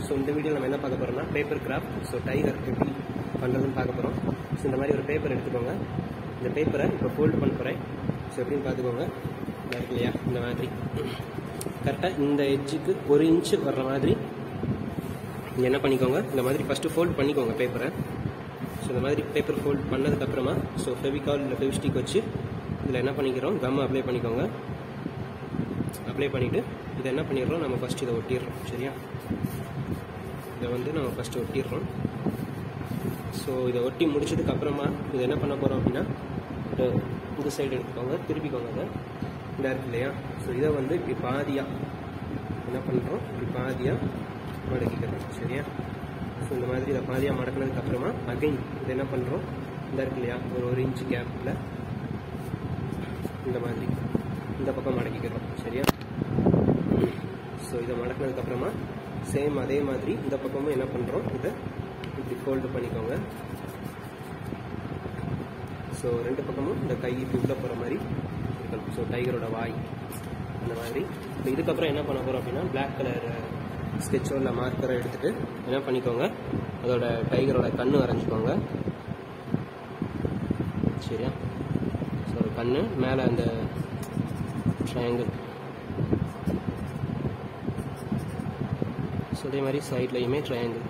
so இந்த video நம்ம என்ன பார்க்க போகிறோம்னா பேப்பர் கிராஃப்ட் ஸோ டைகர் எப்படி பண்ணுறதுன்னு பார்க்க போகிறோம் ஸோ இந்த மாதிரி ஒரு பேப்பர் எடுத்துக்கோங்க இந்த பேப்பரை இப்போ ஃபோல்ட் பண்ண போகிறேன் ஸோ எப்படின்னு பார்த்துக்கோங்க இதா இருக்கு இல்லையா இந்த மாதிரி கரெக்டாக இந்த எட்ஜுக்கு ஒரு இன்ச்சு வர்ற மாதிரி நீங்க என்ன பண்ணிக்கோங்க இந்த மாதிரி ஃபஸ்ட்டு ஃபோல்ட் பண்ணிக்கோங்க பேப்பரை ஸோ இந்த மாதிரி பேப்பர் ஃபோல்ட் பண்ணதுக்கப்புறமா ஸோ ஃபெவிகால் இல்லை ஃபெவிஸ்டிக் வச்சு இதில் என்ன பண்ணிக்கிறோம் கம் அப்ளை பண்ணிக்கோங்க அப்ளை பண்ணிவிட்டு இதை என்ன பண்ணிடுறோம் நம்ம ஃபஸ்ட் இதை ஒட்டிடுறோம் சரியா இதை வந்து நம்ம ஃபஸ்ட்டு ஒட்டிடுறோம் ஸோ இதை ஒட்டி முடிச்சதுக்கு அப்புறமா இதை என்ன பண்ண போகிறோம் அப்படின்னா இந்த இந்த சைடு எடுத்துக்கோங்க திருப்பிக்கோங்க அதை இந்த இருக்கு இல்லையா ஸோ இதை வந்து இப்படி பாதியாக என்ன பண்ணுறோம் இப்படி பாதியாக மடக்கிக்கிறோம் சரியா ஸோ இந்த மாதிரி இதை பாதியாக மடக்கினதுக்கு அப்புறமா அகைன் இதை என்ன பண்ணுறோம் இந்த இருக்கு இல்லையா ஒரு ஒரு இன்ச்சு கேப்பில் இந்த மாதிரி இந்த பக்கம் மடக்கிக்கிறோம் சரியா ஸோ இதை மடக்கினதுக்கு அப்புறமா சேம் அதே மாதிரி இந்த பக்கமும் என்ன பண்ணுறோம் இதை இப்படி ஃபோல்டு பண்ணிக்கோங்க ஸோ ரெண்டு பக்கமும் இந்த கை இப்படி உள்ள போகிற மாதிரி இருக்கணும் ஸோ டைகரோட வாய் அந்த மாதிரி இப்போ இதுக்கப்புறம் என்ன பண்ண போகிறோம் அப்படின்னா பிளாக் கலர் ஸ்கெட்சோ இல்லை மார்க்கரை எடுத்துகிட்டு என்ன பண்ணிக்கோங்க அதோட டைகரோட கண்ணு வரைஞ்சிக்கோங்க சரியா ஸோ கண்ணு மேலே அந்த ட்ரையாங்கிள் ஸோ அதே மாதிரி சைட்லையுமே ட்ரையாங்கிள்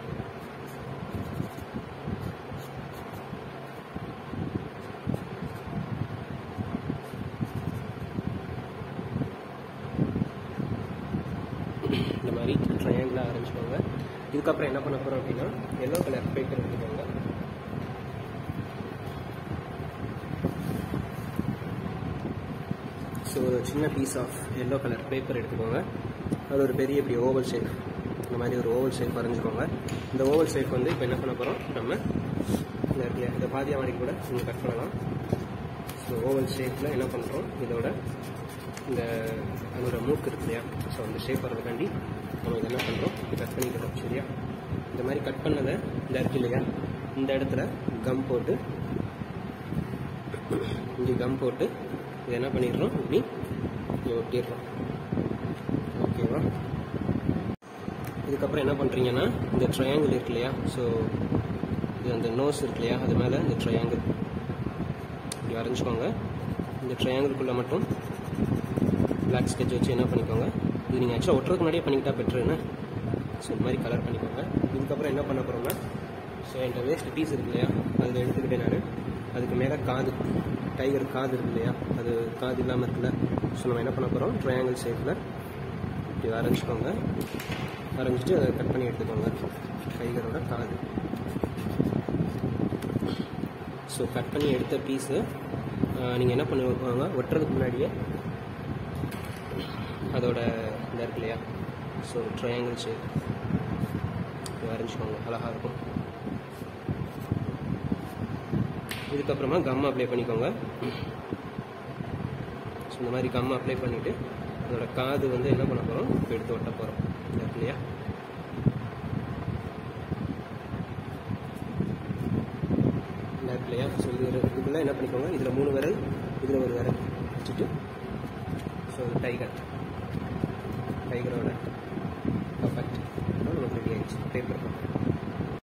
இந்த மாதிரி ட்ரையாங்கிளாக ஆரம்பிச்சுக்கோங்க இதுக்கப்புறம் என்ன பண்ண போகிறோம் அப்படின்னா எல்லோ கலர் பேப்பர் எடுத்துக்கோங்க ஸோ ஒரு சின்ன piece of yellow colour paper எடுத்துக்கோங்க அது ஒரு பெரிய இப்படி ஓவல் ஷேப் இந்த மாதிரி ஒரு ஓவல் ஷேப் வரைஞ்சிக்கோங்க இந்த ஓவல் ஷேப் வந்து இப்போ என்ன பண்ண போகிறோம் நம்ம இந்த இடத்துல இந்த பாதியா மாதிரி கூட நீங்கள் கட் பண்ணலாம் ஸோ ஓவல் ஷேப்பில் என்ன பண்ணுறோம் இதோட இந்த அதோட மூக்கு இருக்கு இல்லையா ஸோ அந்த ஷேப் வரதுக்காண்டி நம்ம இதை என்ன பண்ணுறோம் கட் பண்ணிக்கிறோம் சரியா இந்த மாதிரி கட் பண்ணதை இந்த இருக்கு இல்லையா இந்த இடத்துல கம் போட்டு இங்கே கம் போட்டு இதை என்ன பண்ணிடுறோம் இப்படி இங்கே ஒட்டிடுறோம் ஓகேவா இதுக்கப்புறம் என்ன பண்ணுறீங்கன்னா இந்த ட்ரையாங்கிள் இருக்கு இல்லையா ஸோ இது அந்த நோஸ் இருக்கு இல்லையா அது மேலே இந்த ட்ரையாங்கிள் இப்படி வரைஞ்சிக்கோங்க இந்த ட்ரையாங்கிள்குள்ளே மட்டும் பிளாக் ஸ்கெட்ச் வச்சு என்ன பண்ணிக்கோங்க இது நீங்கள் ஆக்சுவலாக ஒட்டுறதுக்கு முன்னாடியே பண்ணிக்கிட்டா பெட்ருன்னு ஸோ இந்த மாதிரி கலர் பண்ணிக்கோங்க இதுக்கப்புறம் என்ன பண்ண போகிறோம்னா ஸோ என்கிட்ட வேஸ்ட் பீஸ் இருக்கு இல்லையா அதில் எடுத்துக்கிட்டேன் நான் அதுக்கு மேலே காது டைகர் காது இருக்கு இல்லையா அது காது இல்லாமல் இருக்குல்ல ஸோ நம்ம என்ன பண்ண போகிறோம் ட்ரையாங்கிள் ஷேப்பில் இப்படி வரைஞ்சிக்கோங்க வரைஞ்சிட்டு அதை கட் பண்ணி எடுத்துக்கோங்க டைகரோட காது ஸோ கட் பண்ணி எடுத்த பீஸு நீங்கள் என்ன பண்ணுவாங்க ஒட்டுறதுக்கு முன்னாடியே அதோட இந்த இருக்கு இல்லையா ஸோ ட்ரையாங்கிள் ஷேப் வரைஞ்சிக்கோங்க அழகாக இருக்கும் இதுக்கப்புறமா கம் அப்ளை பண்ணிக்கோங்க ஸோ இந்த மாதிரி கம் அப்ளை பண்ணிவிட்டு அதோட காது வந்து என்ன பண்ண போகிறோம் இப்போ எடுத்து ஒட்ட போகிறோம் இருக்கு இல்லையா இந்த இருக்கு இல்லையா ஸோ இது இதுக்குள்ளே என்ன பண்ணிக்கோங்க இதில் மூணு விரல் இதில் ஒரு விரல் வச்சுட்டு ஸோ டைகர் டைகரோட பர்ஃபெக்ட் நமக்கு ரெடி ஆயிடுச்சு பேப்பர்